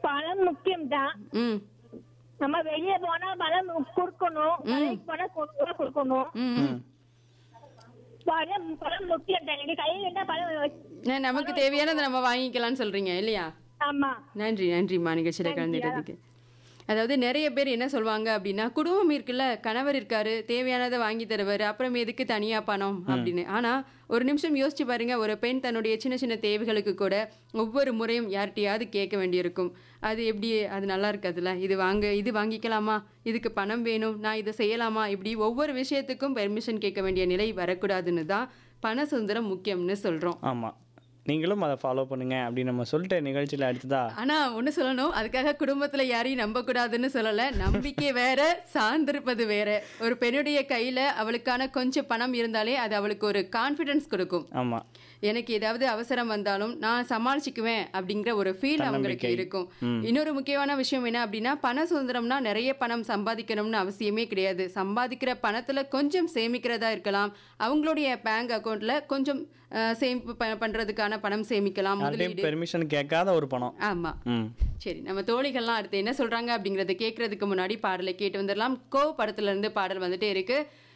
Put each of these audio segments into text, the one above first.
பணம் முக்கியம் தான் ம் நம்ம வெளியே போனா பணம் கொடுக்கணும் கடைக்கு போனா கொடுக்க கொடுக்கணும் ம் ம். பணம் பணம் முக்கியம் தான் எங்க கையில என்ன பணம் வச்சு- ந- நமக்கு தேவையானதை நம்ம வாங்கிக்கலாம்னு சொல்றீங்க இல்லையா ஆமா நன்றி நன்றிம்மா நிகழ்ச்சியில் கலந்துட்டதுக்கு அதாவது நிறைய பேர் என்ன சொல்லுவாங்க அப்படின்னா குடும்பம் இருக்குல்ல கணவர் இருக்காரு தேவையானதை வாங்கி தருவாரு அப்புறம் எதுக்கு தனியா பணம் அப்படின்னு ஆனா ஒரு நிமிஷம் யோசிச்சு பாருங்க ஒரு பெண் தன்னுடைய சின்ன சின்ன தேவைகளுக்கு கூட ஒவ்வொரு முறையும் யார்கிட்டயாவது கேட்க வேண்டியிருக்கும் அது எப்படி அது நல்லா இருக்காதுல்ல இது வாங்க இது வாங்கிக்கலாமா இதுக்கு பணம் வேணும் நான் இதை செய்யலாமா இப்படி ஒவ்வொரு விஷயத்துக்கும் பெர்மிஷன் கேட்க வேண்டிய நிலை வரக்கூடாதுன்னு தான் பண சுதந்திரம் முக்கியம்னு சொல்றோம் ஆமாம் நீங்களும் அதை ஃபாலோ பண்ணுங்க அப்படின்னு நம்ம சொல்லிட்ட நிகழ்ச்சியில் அடுத்ததா ஆனா ஒண்ணு சொல்லணும் அதுக்காக குடும்பத்துல யாரையும் நம்ப கூடாதுன்னு சொல்லல நம்பிக்கை வேற சார்ந்திருப்பது வேற ஒரு பெண்ணுடைய கையில அவளுக்கான கொஞ்சம் பணம் இருந்தாலே அது அவளுக்கு ஒரு கான்ஃபிடன்ஸ் கொடுக்கும் ஆமாம் எனக்கு ஏதாவது அவசரம் வந்தாலும் நான் சமாளிச்சுக்குவேன் அப்படிங்கிற ஒரு ஃபீல் அவங்களுக்கு தன்னம்பிக்கை. இருக்கும் இன்னொரு முக்கியமான விஷயம் என்ன அப்படின்னா பண சுதந்திரம்னா நிறைய பணம் சம்பாதிக்கணும்னு அவசியமே கிடையாது சம்பாதிக்கிற பணத்துல கொஞ்சம் சேமிக்கிறதா இருக்கலாம் அவங்களுடைய பேங்க் அக்கவுண்ட்ல கொஞ்சம் அஹ், சேமிப்பு ப- பண்றதுக்கான பணம் சேமிக்கலாம் யார்கிட்டையும் முதலீடு பெர்மிஷன் கேட்காத ஒரு பணம் ஆமா ம் சரி நம்ம தோழிகள்லாம் அடுத்து என்ன சொல்றாங்க அப்படிங்கறத கேட்கறதுக்கு முன்னாடி பாடலை கேட்டு வந்துடலாம் கோ படத்துல இருந்து பாடல் வந்துட்டே இருக்கு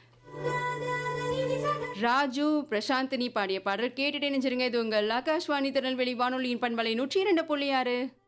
ராஜு பிரசாந்தினி பாடிய பாடல் கேட்டுட்டே நினைச்சிருங்க இது உங்கள் ஆகாஷ்வாணி திருநெல்வேலி வானொலியின் பண்பலை நூற்றி இரண்டு புள்ளி ஆறு